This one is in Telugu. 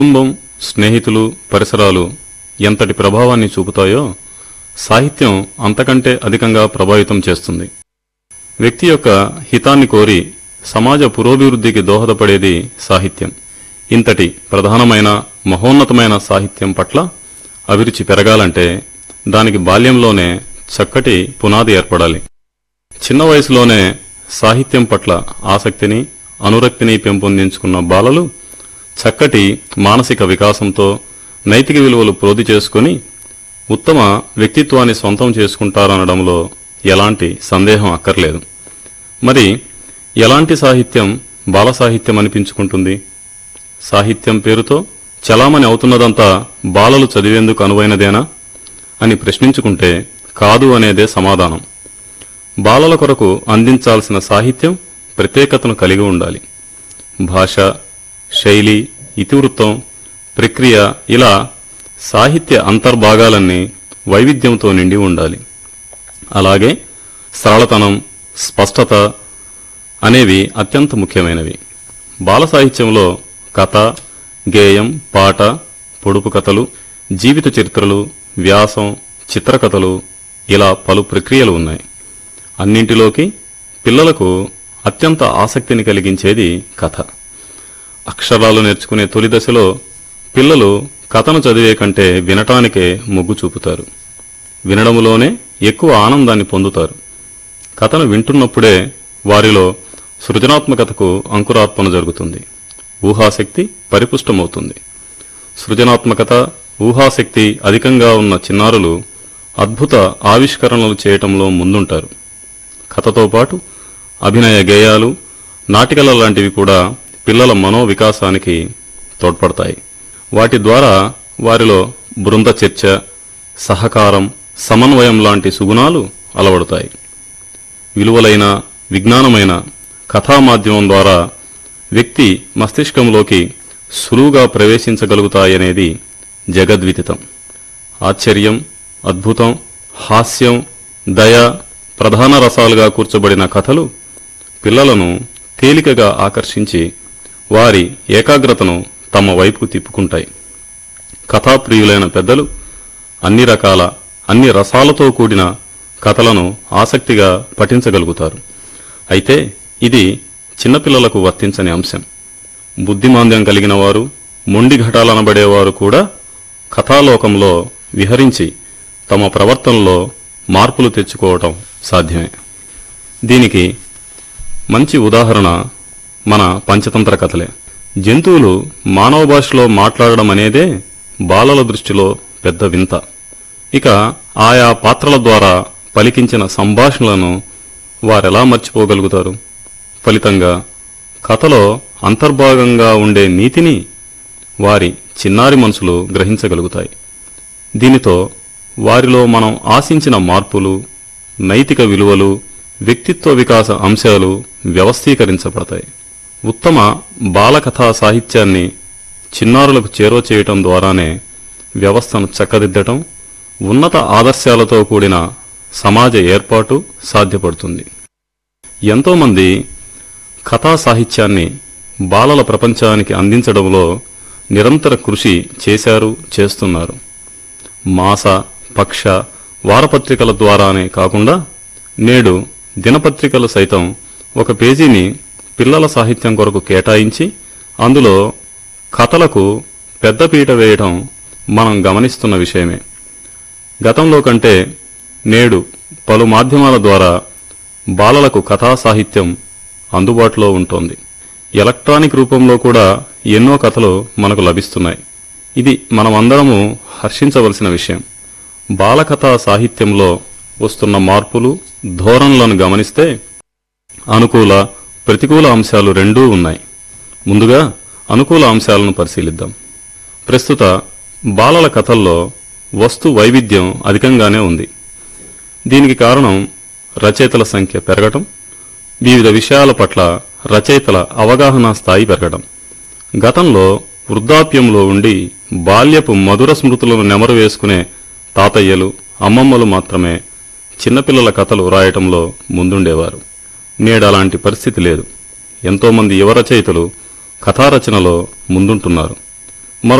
కుటుంబం స్నేహితులు పరిసరాలు ఎంతటి ప్రభావాన్ని చూపుతాయో సాహిత్యం అంతకంటే అధికంగా ప్రభావితం చేస్తుంది వ్యక్తి యొక్క హితాన్ని కోరి సమాజ పురోభివృద్ధికి దోహదపడేది సాహిత్యం ఇంతటి ప్రధానమైన మహోన్నతమైన సాహిత్యం పట్ల అభిరుచి పెరగాలంటే దానికి బాల్యంలోనే చక్కటి పునాది ఏర్పడాలి చిన్న వయసులోనే సాహిత్యం పట్ల ఆసక్తిని అనురక్తిని పెంపొందించుకున్న బాలలు చక్కటి మానసిక వికాసంతో నైతిక విలువలు ప్రోధి చేసుకుని ఉత్తమ వ్యక్తిత్వాన్ని సొంతం చేసుకుంటారనడంలో ఎలాంటి సందేహం అక్కర్లేదు మరి ఎలాంటి సాహిత్యం బాల సాహిత్యం అనిపించుకుంటుంది సాహిత్యం పేరుతో చలామణి అవుతున్నదంతా బాలలు చదివేందుకు అనువైనదేనా అని ప్రశ్నించుకుంటే కాదు అనేదే సమాధానం బాలల కొరకు అందించాల్సిన సాహిత్యం ప్రత్యేకతను కలిగి ఉండాలి భాష శైలి ఇతివృత్తం ప్రక్రియ ఇలా సాహిత్య అంతర్భాగాలన్నీ వైవిధ్యంతో నిండి ఉండాలి అలాగే సరళతనం స్పష్టత అనేవి అత్యంత ముఖ్యమైనవి బాల సాహిత్యంలో కథ గేయం పాట పొడుపు కథలు జీవిత చరిత్రలు వ్యాసం చిత్రకథలు ఇలా పలు ప్రక్రియలు ఉన్నాయి అన్నింటిలోకి పిల్లలకు అత్యంత ఆసక్తిని కలిగించేది కథ అక్షరాలు నేర్చుకునే తొలి దశలో పిల్లలు కథను చదివే కంటే వినటానికే మొగ్గు చూపుతారు వినడములోనే ఎక్కువ ఆనందాన్ని పొందుతారు కథను వింటున్నప్పుడే వారిలో సృజనాత్మకతకు అంకురార్పణ జరుగుతుంది ఊహాశక్తి పరిపుష్టమవుతుంది సృజనాత్మకత ఊహాశక్తి అధికంగా ఉన్న చిన్నారులు అద్భుత ఆవిష్కరణలు చేయటంలో ముందుంటారు కథతో పాటు అభినయ గేయాలు నాటికల లాంటివి కూడా పిల్లల మనోవికాసానికి తోడ్పడతాయి వాటి ద్వారా వారిలో బృంద చర్చ సహకారం సమన్వయం లాంటి సుగుణాలు అలవడతాయి విలువలైన విజ్ఞానమైన కథా మాధ్యమం ద్వారా వ్యక్తి మస్తిష్కంలోకి సులువుగా ప్రవేశించగలుగుతాయనేది జగద్విదితం ఆశ్చర్యం అద్భుతం హాస్యం దయ ప్రధాన రసాలుగా కూర్చబడిన కథలు పిల్లలను తేలికగా ఆకర్షించి వారి ఏకాగ్రతను తమ వైపుకు తిప్పుకుంటాయి కథాప్రియులైన పెద్దలు అన్ని రకాల అన్ని రసాలతో కూడిన కథలను ఆసక్తిగా పఠించగలుగుతారు అయితే ఇది చిన్నపిల్లలకు వర్తించని అంశం బుద్ధిమాంద్యం కలిగిన వారు మొండి ఘటాలనబడేవారు కూడా కథాలోకంలో విహరించి తమ ప్రవర్తనలో మార్పులు తెచ్చుకోవటం సాధ్యమే దీనికి మంచి ఉదాహరణ మన పంచతంత్ర కథలే జంతువులు మానవ భాషలో మాట్లాడడం అనేదే బాలల దృష్టిలో పెద్ద వింత ఇక ఆయా పాత్రల ద్వారా పలికించిన సంభాషణలను వారెలా మర్చిపోగలుగుతారు ఫలితంగా కథలో అంతర్భాగంగా ఉండే నీతిని వారి చిన్నారి మనసులు గ్రహించగలుగుతాయి దీనితో వారిలో మనం ఆశించిన మార్పులు నైతిక విలువలు వ్యక్తిత్వ వికాస అంశాలు వ్యవస్థీకరించబడతాయి ఉత్తమ బాలకథా సాహిత్యాన్ని చిన్నారులకు చేరువ చేయటం ద్వారానే వ్యవస్థను చక్కదిద్దటం ఉన్నత ఆదర్శాలతో కూడిన సమాజ ఏర్పాటు సాధ్యపడుతుంది ఎంతోమంది కథా సాహిత్యాన్ని బాలల ప్రపంచానికి అందించడంలో నిరంతర కృషి చేశారు చేస్తున్నారు మాస పక్ష వారపత్రికల ద్వారానే కాకుండా నేడు దినపత్రికలు సైతం ఒక పేజీని పిల్లల సాహిత్యం కొరకు కేటాయించి అందులో కథలకు పెద్దపీట వేయటం మనం గమనిస్తున్న విషయమే గతంలో కంటే నేడు పలు మాధ్యమాల ద్వారా బాలలకు కథా సాహిత్యం అందుబాటులో ఉంటోంది ఎలక్ట్రానిక్ రూపంలో కూడా ఎన్నో కథలు మనకు లభిస్తున్నాయి ఇది మనమందరము హర్షించవలసిన విషయం బాలకథా సాహిత్యంలో వస్తున్న మార్పులు ధోరణులను గమనిస్తే అనుకూల ప్రతికూల అంశాలు రెండూ ఉన్నాయి ముందుగా అనుకూల అంశాలను పరిశీలిద్దాం ప్రస్తుత బాలల కథల్లో వస్తు వైవిధ్యం అధికంగానే ఉంది దీనికి కారణం రచయితల సంఖ్య పెరగటం వివిధ విషయాల పట్ల రచయితల అవగాహన స్థాయి పెరగడం గతంలో వృద్ధాప్యంలో ఉండి బాల్యపు మధుర స్మృతులను నెమరు వేసుకునే తాతయ్యలు అమ్మమ్మలు మాత్రమే చిన్నపిల్లల కథలు రాయటంలో ముందుండేవారు నేడలాంటి పరిస్థితి లేదు ఎంతోమంది యువ రచయితలు కథారచనలో ముందుంటున్నారు